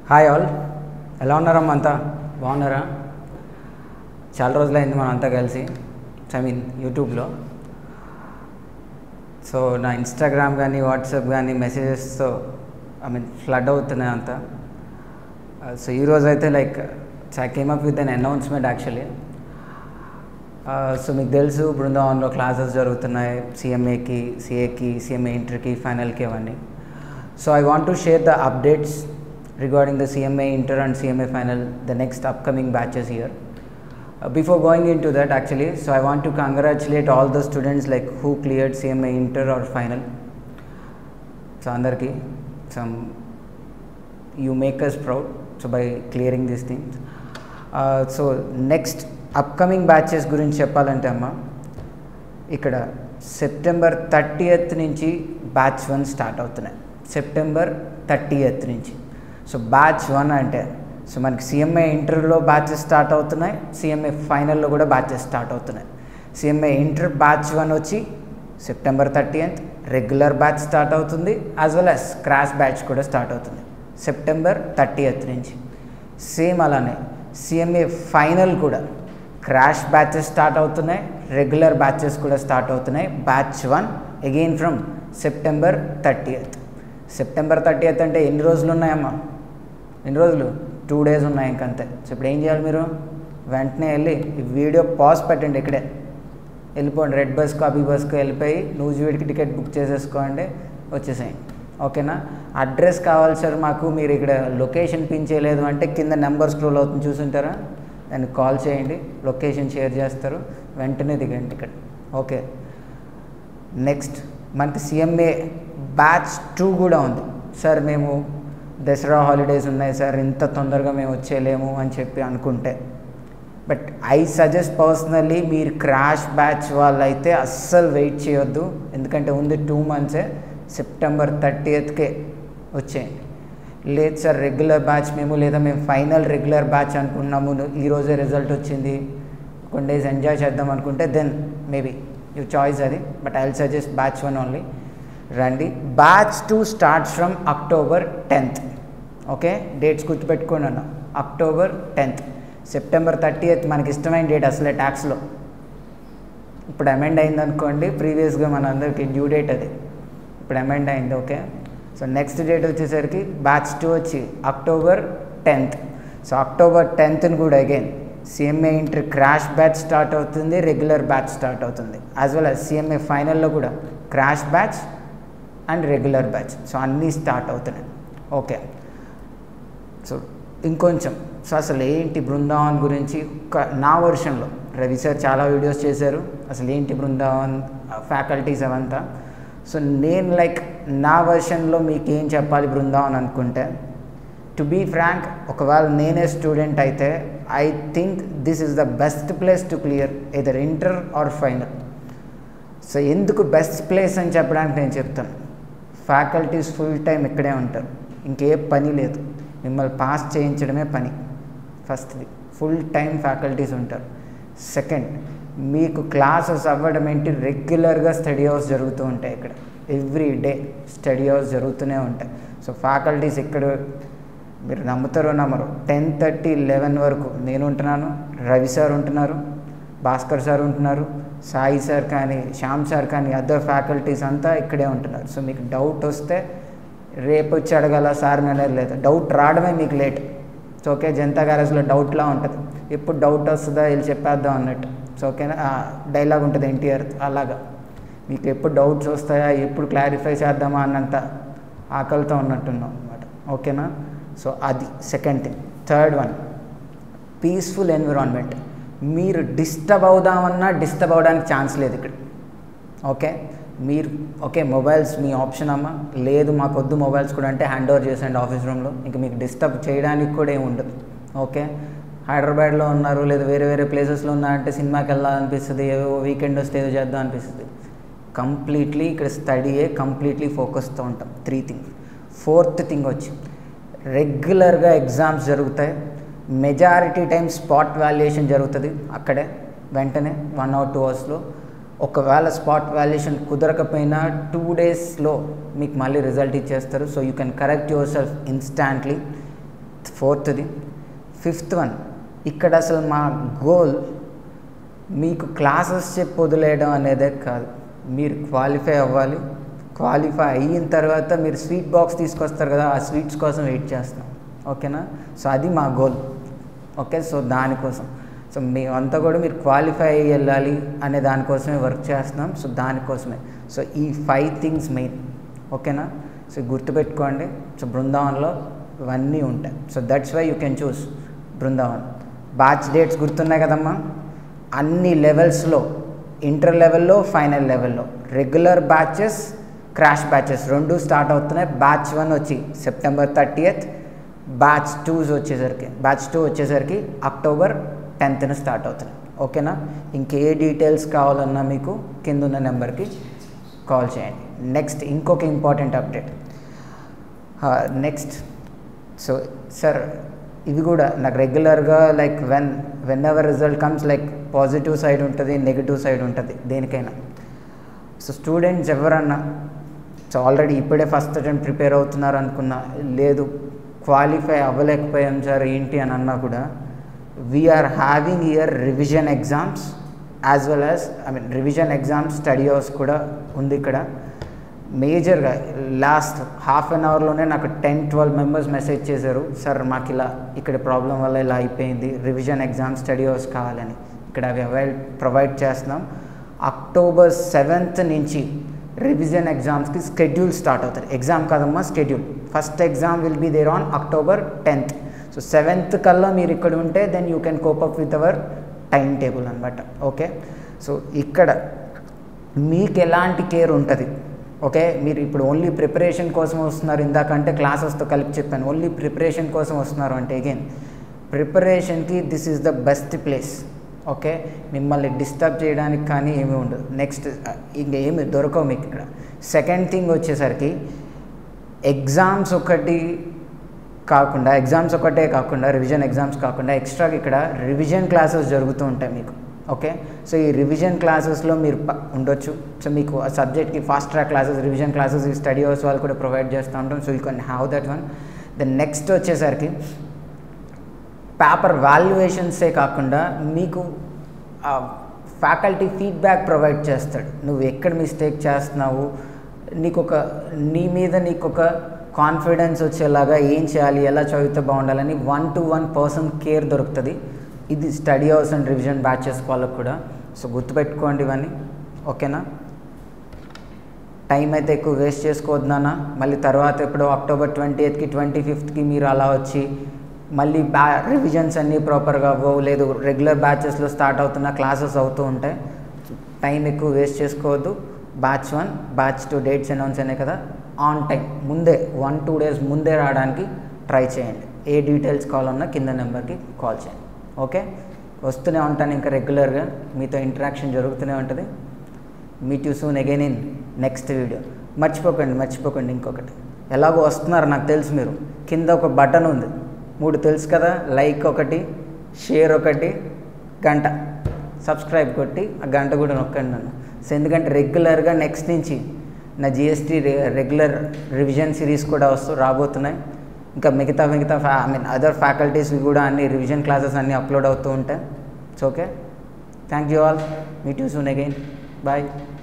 hi all ఎలా ఉన్నారమ్మా అంతా బాగున్నారా చాలా రోజులైంది మనం అంతా కలిసి ఐ మీన్ యూట్యూబ్లో సో నా ఇన్స్టాగ్రామ్ కానీ వాట్సాప్ కానీ మెసేజెస్తో ఐ మీన్ ఫ్లడ్ అవుతున్నాయి అంతా సో ఈరోజు అయితే like I came up with an announcement actually so మీకు తెలుసు బృందావనంలో క్లాసెస్ జరుగుతున్నాయి సిఎంఏకి సిఏకి సిఎంఏ ఇంటర్కి ఫైనల్కి అవన్నీ so I want to share the updates regarding the CMA inter and CMA final the next upcoming batches year before going into that actually so I want to congratulate all the students like who cleared CMA inter or final so అందరికీ some you make us proud so by clearing these things so next upcoming batches గురించి చెప్పాలంటే అమ్మ ఇక్కడ September thirtieth నుంచి batch one start అవుతున్నాయి September thirtieth నుంచి so batch one అంటే so మనకి సిఎంఏ ఇంటర్లో బ్యాచెస్ స్టార్ట్ అవుతున్నాయి సిఎంఏ ఫైనల్లో కూడా బ్యాచెస్ స్టార్ట్ అవుతున్నాయి సిఎంఏ ఇంటర్ బ్యాచ్ వన్ వచ్చి September thirtieth regular batch start అవుతుంది as well as crash batch కూడా స్టార్ట్ అవుతుంది సెప్టెంబర్ థర్టీయత్ నుంచి సేమ్ అలానే సిఎంఏ ఫైనల్ కూడా క్రాష్ బ్యాచెస్ స్టార్ట్ అవుతున్నాయి రెగ్యులర్ బ్యాచెస్ కూడా స్టార్ట్ అవుతున్నాయి batch one again from September thirtieth September thirtieth అంటే ఎన్ని రోజులు ఉన్నాయమ్మా ఎన్ని రోజులు టూ డేస్ ఉన్నాయి ఇంకంతే సో ఇప్పుడు ఏం చేయాలి మీరు వెంటనే వెళ్ళి ఈ వీడియో పాజ్ పెట్టండి ఇక్కడే వెళ్ళిపోండి రెడ్ బస్కు అబీ బస్కు వెళ్ళిపోయి న్యూస్ వీడికి టికెట్ బుక్ చేసేసుకోండి వచ్చేసేయండి ఓకేనా అడ్రస్ కావాలి సార్ మాకు మీరు ఇక్కడ లొకేషన్ పిన్ చేయలేదు అంటే కింద నెంబర్ స్క్రోల్ అవుతుంది చూసుంటారా దాన్ని కాల్ చేయండి లొకేషన్ షేర్ చేస్తారు వెంటనే దిగండి ఇక్కడ ఓకే నెక్స్ట్ మనకి సిఎంఏ బ్యాచ్ టూ కూడా ఉంది సార్ మేము దసరా హాలిడేస్ ఉన్నాయి సార్ ఇంత తొందరగా మేము వచ్చేయలేము అని చెప్పి అనుకుంటే బట్ ఐ సజెస్ట్ పర్సనల్లీ మీరు క్రాష్ బ్యాచ్ వాళ్ళైతే అస్సలు వెయిట్ చేయొద్దు ఎందుకంటే ఉంది టూ మంత్సే సెప్టెంబర్ థర్టీయత్కే వచ్చేయండి లేదు సార్ రెగ్యులర్ బ్యాచ్ మేము లేదా మేము ఫైనల్ రెగ్యులర్ బ్యాచ్ అనుకున్నాము ఈరోజే రిజల్ట్ వచ్చింది కొన్ని డేస్ ఎంజాయ్ చేద్దాం అనుకుంటే దెన్ మేబీ యూ చాయిస్ అది but I will suggest batch one only రండి batch two starts from October tenth okay dates గుర్తుపెట్టుకోండి అన్న అక్టోబర్ టెన్త్ సెప్టెంబర్ థర్టీయత్ మనకి ఇష్టమైన డేట్ అసలే ట్యాక్స్లో ఇప్పుడు అమెండ్ అయింది అనుకోండి ప్రీవియస్గా మన అందరికి డ్యూ డేట్ అది ఇప్పుడు అమెండ్ అయింది ఓకే సో నెక్స్ట్ డేట్ వచ్చేసరికి బ్యాచ్ టూ వచ్చి అక్టోబర్ టెన్త్ సో అక్టోబర్ టెన్త్ని కూడా again CMA inter crash batch start అవుతుంది రెగ్యులర్ బ్యాచ్ స్టార్ట్ అవుతుంది యాజ్ వెల్ యాజ్ సిఎంఏ ఫైనల్లో కూడా crash batch and regular batch so అన్నీ స్టార్ట్ అవుతున్నాయి ఓకే సో ఇంకొంచెం సో అసలు ఏంటి బృందావన్ గురించి ఒక నా వర్షన్లో రవి సార్ చాలా వీడియోస్ చేశారు అసలు ఏంటి బృందావన్ ఫ్యాకల్టీస్ అవంతా సో నేను లైక్ నా వర్షన్లో మీకు ఏం చెప్పాలి బృందావన్ అనుకుంటే టు బీ ఫ్రాంక్ ఒకవేళ నేనే స్టూడెంట్ అయితే I think this is the best place to clear either inter or final so ఎందుకు బెస్ట్ ప్లేస్ అని చెప్పడానికి నేను చెప్తాను ఫ్యాకల్టీస్ ఫుల్ టైం ఇక్కడే ఉంటారు ఇంకే పని లేదు మిమ్మల్ని పాస్ చేయించడమే పని ఫస్ట్ది ఫుల్ టైం ఫ్యాకల్టీస్ ఉంటారు సెకండ్ మీకు క్లాసెస్ అవ్వడం ఏంటి రెగ్యులర్గా స్టడీ అవర్స్ జరుగుతూ ఉంటాయి ఇక్కడ ఎవ్రీ డే స్టడీ అవర్స్ జరుగుతూనే ఉంటాయి సో ఫ్యాకల్టీస్ ఇక్కడ మీరు నమ్ముతారో నమ్మరు టెన్ థర్టీ లెవెన్ వరకు నేను ఉంటున్నాను రవి సార్ ఉంటున్నారు భాస్కర్ సార్ ఉంటున్నారు సాయి సార్ కానీ శ్యామ్ సార్ కానీ అదర్ ఫ్యాకల్టీస్ అంతా ఇక్కడే ఉంటున్నారు సో మీకు డౌట్ వస్తే రేపు వచ్చి అడగాల సార్ అనేది లేదు డౌట్ రావడమే మీకు లేట్ సో ఓకే జనతా గ్యారేజ్లో డౌట్లా ఉంటుంది ఎప్పుడు డౌట్ వస్తుందా వీళ్ళు చెప్పేద్దాం అన్నట్టు సో ఓకేనా డైలాగ్ ఉంటుంది ఎన్టీఆర్ అలాగా మీకు ఎప్పుడు డౌట్స్ వస్తాయా ఎప్పుడు క్లారిఫై చేద్దామా అన్నంత ఆకలితో ఉన్నట్టున్నాం అనమాట ఓకేనా సో అది second thing third one peaceful environment మీరు డిస్టర్బ్ అవుదామన్నా డిస్టర్బ్ అవడానికి ఛాన్స్ లేదు ఇక్కడ ఓకే మీరు ఓకే మొబైల్స్ మీ ఆప్షన్ అమ్మా లేదు మాకు వద్దు మొబైల్స్ కూడా అంటే హ్యాండ్ ఓవర్ చేసేయండి ఆఫీస్ రూమ్లో ఇంకా మీకు డిస్టర్బ్ చేయడానికి కూడా ఏమి ఉండదు ఓకే హైదరాబాద్లో ఉన్నారు లేదా వేరే వేరే ప్లేసెస్లో ఉన్నారంటే సినిమాకి వెళ్ళాలనిపిస్తుంది ఏవో వీకెండ్ వస్తే ఏదో చేద్దాం అనిపిస్తుంది కంప్లీట్లీ ఇక్కడ స్టడీయే కంప్లీట్లీ ఫోకస్తో ఉంటాం త్రీ థింగ్స్ ఫోర్త్ థింగ్ వచ్చి రెగ్యులర్గా ఎగ్జామ్స్ జరుగుతాయి మెజారిటీ టైం స్పాట్ వాల్యుయేషన్ జరుగుతుంది అక్కడే వెంటనే వన్ అవర్ టూ అవర్స్లో ఒకవేళ స్పాట్ వాల్యుయేషన్ కుదరకపోయినా టూ డేస్లో మీకు మళ్ళీ రిజల్ట్ ఇచ్చేస్తారు so you can correct yourself instantly ఫోర్త్ది ఫిఫ్త్ వన్ ఇక్కడ అసలు మా గోల్ మీకు క్లాసెస్ చెప్పి వదిలేయడం అనేదే కాదు మీరు క్వాలిఫై అవ్వాలి క్వాలిఫై అయిన తర్వాత మీరు స్వీట్ బాక్స్ తీసుకొస్తారు కదా ఆ స్వీట్స్ కోసం వెయిట్ చేస్తున్నాం ఓకేనా సో అది మా గోల్ ఓకే సో దానికోసం సో మేమంతా కూడా మీరు క్వాలిఫై అయ్యి వెళ్ళాలి అనే దానికోసమే వర్క్ చేస్తున్నాం సో దానికోసమే సో ఈ ఫైవ్ థింగ్స్ మెయిన్ ఓకేనా సో గుర్తుపెట్టుకోండి సో బృందావన్లో ఇవన్నీ ఉంటాయి so that's why you can choose Brindavan batch dates గుర్తున్నాయి కదమ్మా అన్ని లెవెల్స్లో ఇంటర్ లెవెల్లో ఫైనల్ లెవెల్లో రెగ్యులర్ బ్యాచెస్ క్రాష్ బ్యాచెస్ రెండు స్టార్ట్ అవుతున్నాయి బ్యాచ్ వన్ వచ్చి సెప్టెంబర్ థర్టీయత్ బ్యాచ్ టూస్ వచ్చేసరికి బ్యాచ్ టూ వచ్చేసరికి అక్టోబర్ టెన్త్న స్టార్ట్ అవుతున్నాయి ఓకేనా ఇంకే డీటెయిల్స్ కావాలన్నా మీకు కింద ఉన్న నెంబర్కి కాల్ చేయండి నెక్స్ట్ ఇంకొక important update next so sir ఇవి కూడా నాకు రెగ్యులర్గా like when whenever result comes like positive side ఉంటుంది నెగిటివ్ సైడ్ ఉంటుంది దేనికైనా సో స్టూడెంట్స్ ఎవరన్నా సో ఆల్రెడీ ఇప్పుడే ఫస్ట్ అటెంప్ట్ ప్రిపేర్ అవుతున్నారు అనుకున్నా లేదు క్వాలిఫై అవ్వలేకపోయాం సార్ ఏంటి అని అన్నా కూడా we're having year revision exams as well as I mean revision exams study hours కూడా ఉంది ఇక్కడ మేజర్గా లాస్ట్ హాఫ్ అన్ అవర్లోనే నాకు టెన్ ట్వెల్వ్ మెంబర్స్ మెసేజ్ చేశారు సార్ మాకు ఇలా ఇక్కడ ప్రాబ్లం వల్ల ఇలా అయిపోయింది రివిజన్ ఎగ్జామ్ స్టడీ అవర్స్ కావాలని ఇక్కడ అవి అవైల్ ప్రొవైడ్ చేస్తున్నాం అక్టోబర్ సెవెంత్ నుంచి రివిజన్ ఎగ్జామ్స్కి స్కెడ్యూల్ స్టార్ట్ అవుతుంది ఎగ్జామ్ కాదమ్మా schedule first exam will be there on October tenth so seventh కల్లా మీరు ఇక్కడ ఉంటే then you can cope up with our time table అనమాట ఓకే సో ఇక్కడ మీకు ఎలాంటి కేర్ ఉంటుంది ఓకే మీరు ఇప్పుడు ఓన్లీ ప్రిపరేషన్ కోసం వస్తున్నారు ఇందాకంటే క్లాసెస్తో కలిపి చెప్పాను ఓన్లీ ప్రిపరేషన్ కోసం వస్తున్నారు అంటే అగైన్ ప్రిపరేషన్కి this is the best place okay మిమ్మల్ని డిస్టర్బ్ చేయడానికి కానీ ఏమీ ఉండదు నెక్స్ట్ ఇంకా ఏమి దొరకవు మీకు ఇక్కడ సెకండ్ థింగ్ వచ్చేసరికి ఎగ్జామ్స్ ఒకటి కాకుండా ఎగ్జామ్స్ ఒకటే కాకుండా రివిజన్ ఎగ్జామ్స్ కాకుండా ఎక్స్ట్రాగా ఇక్కడ రివిజన్ క్లాసెస్ జరుగుతూ ఉంటాయి మీకు ఓకే సో ఈ రివిజన్ క్లాసెస్లో మీరు ప- ఉండొచ్చు సో మీకు ఆ సబ్జెక్ట్కి fast track classes revision classes ఈ స్టడీ అవర్స్ వాళ్ళు కూడా ప్రొవైడ్ చేస్తూ ఉంటాం so you can have that one then next వచ్చేసరికి పేపర్ వాల్యుయేషన్సే కాకుండా మీకు ఫ్యాకల్టీ ఫీడ్బ్యాక్ ప్రొవైడ్ చేస్తాడు నువ్వు ఎక్కడ మిస్టేక్ చేస్తున్నావు నీకు ఒక నీ మీద నీకు ఒక కాన్ఫిడెన్స్ వచ్చేలాగా ఏం చేయాలి ఎలా చదివితే బాగుండాలని one to one person care దొరుకుతుంది ఇది study hours and revision batches వాళ్ళకు కూడా సో గుర్తుపెట్టుకోండి ఇవన్నీ ఓకేనా టైం అయితే ఎక్కువ వేస్ట్ చేసుకోవద్దు నాన్న మళ్ళీ తర్వాత ఎప్పుడో అక్టోబర్ ట్వంటీ ఎయిత్కి ట్వంటీ ఫిఫ్త్కి మీరు అలా వచ్చి మళ్ళీ బ్యా రివిజన్స్ అన్నీ ప్రాపర్గా అవ్వవు లేదు రెగ్యులర్ బ్యాచెస్లో స్టార్ట్ అవుతున్న క్లాసెస్ అవుతూ ఉంటాయి టైం ఎక్కువ వేస్ట్ చేసుకోవద్దు batch one batch two dates announce అయినాయి కదా ఆన్ టైం ముందే వన్ టూ డేస్ ముందే రావడానికి ట్రై చేయండి ఏ డీటెయిల్స్ కావాలన్నా కింద నెంబర్కి కాల్ చేయండి ఓకే వస్తూనే ఉంటాను ఇంకా రెగ్యులర్గా మీతో ఇంటరాక్షన్ జరుగుతూనే ఉంటుంది meet you soon again in next video మర్చిపోకండి మర్చిపోకండి ఇంకొకటి ఎలాగో వస్తున్నారు నాకు తెలుసు మీరు కింద ఒక బటన్ ఉంది మూడు తెలుసు కదా లైక్ ఒకటి షేర్ ఒకటి గంట సబ్స్క్రైబ్ కొట్టి ఆ గంట కూడా నొక్కండి నన్ను సో ఎందుకంటే రెగ్యులర్గా నెక్స్ట్ నుంచి నా జిఎస్టీ రెగ్యులర్ రివిజన్ సిరీస్ కూడా వస్తూ రాబోతున్నాయి ఇంకా మిగతా మిగతా ఫ్యా ఐ మీన్ అదర్ ఫ్యాకల్టీస్ కూడా అన్ని రివిజన్ క్లాసెస్ అన్నీ అప్లోడ్ అవుతూ ఉంటాయి it's okay thank you all meet you soon again bye